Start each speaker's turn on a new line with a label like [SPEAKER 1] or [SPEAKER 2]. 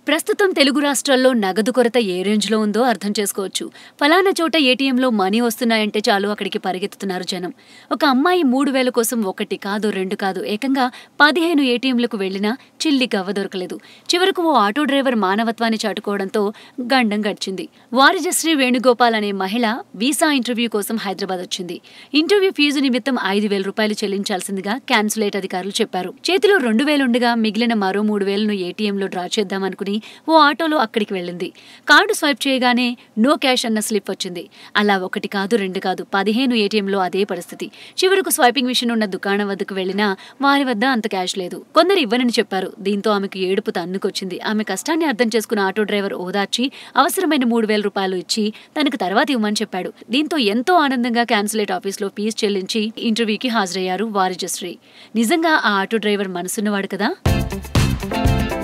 [SPEAKER 1] ప్రస్తుతం తెలుగు రాష్ట్రాల్లో నగదు కొరత ఏ రేంజ్లో ఉందో అర్థం చేసుకోవచ్చు ఫలానా చోట ఏటీఎంలో మనీ వస్తున్నాయంటే చాలు అక్కడికి పరిగెత్తుతున్నారు జనం ఒక అమ్మాయి మూడు వేల కోసం ఒకటి కాదు రెండు కాదు ఏకంగా పదిహేను ఏటీఎంలకు వెళ్లినా చిల్లి గవ్వ దొరకలేదు చివరకు ఓ ఆటో డ్రైవర్ మానవత్వాన్ని చాటుకోవడంతో గండం గడిచింది వారిజశ్రీ వేణుగోపాల్ అనే మహిళ వీసా ఇంటర్వ్యూ కోసం హైదరాబాద్ వచ్చింది ఇంటర్వ్యూ ఫీజు నిమిత్తం ఐదు వేల రూపాయలు చెల్లించాల్సిందిగా క్యాన్సులేట్ అధికారులు చెప్పారు చేతిలో రెండు వేలుండగా మిగిలిన మరో మూడు వేలను ఏటీఎంలో డ్రా చేద్దామనుకుని ఓ ఆటోలో అక్కడికి వెళ్ళింది కార్డు స్వైప్ చేయగానే నో క్యాష్ అన్న స్లిప్ వచ్చింది అలా ఒకటి కాదు రెండు కాదు పదిహేను ఏటీఎంలో అదే పరిస్థితి చివరకు స్వైపింగ్ మిషన్ ఉన్న దుకాణం వద్దకు వెళ్ళినా వారి వద్ద అంత క్యాష్ లేదు కొందరు ఇవ్వనని చెప్పారు దీంతో ఆమెకు ఏడుపు తన్నుకొచ్చింది ఆమె కష్టాన్ని అర్థం చేసుకున్న ఆటో డ్రైవర్ ఓదార్చి అవసరమైన మూడు వేల రూపాయలు ఇచ్చి తనకు తర్వాత ఇవ్వమని చెప్పాడు దీంతో ఎంతో ఆనందంగా క్యాన్సులేట్ ఆఫీస్లో ఫీజు చెల్లించి ఇంటర్వ్యూకి హాజరయ్యారు వారిజశ్రీ నిజంగా ఆ ఆటో డ్రైవర్ మనసున్నవాడు కదా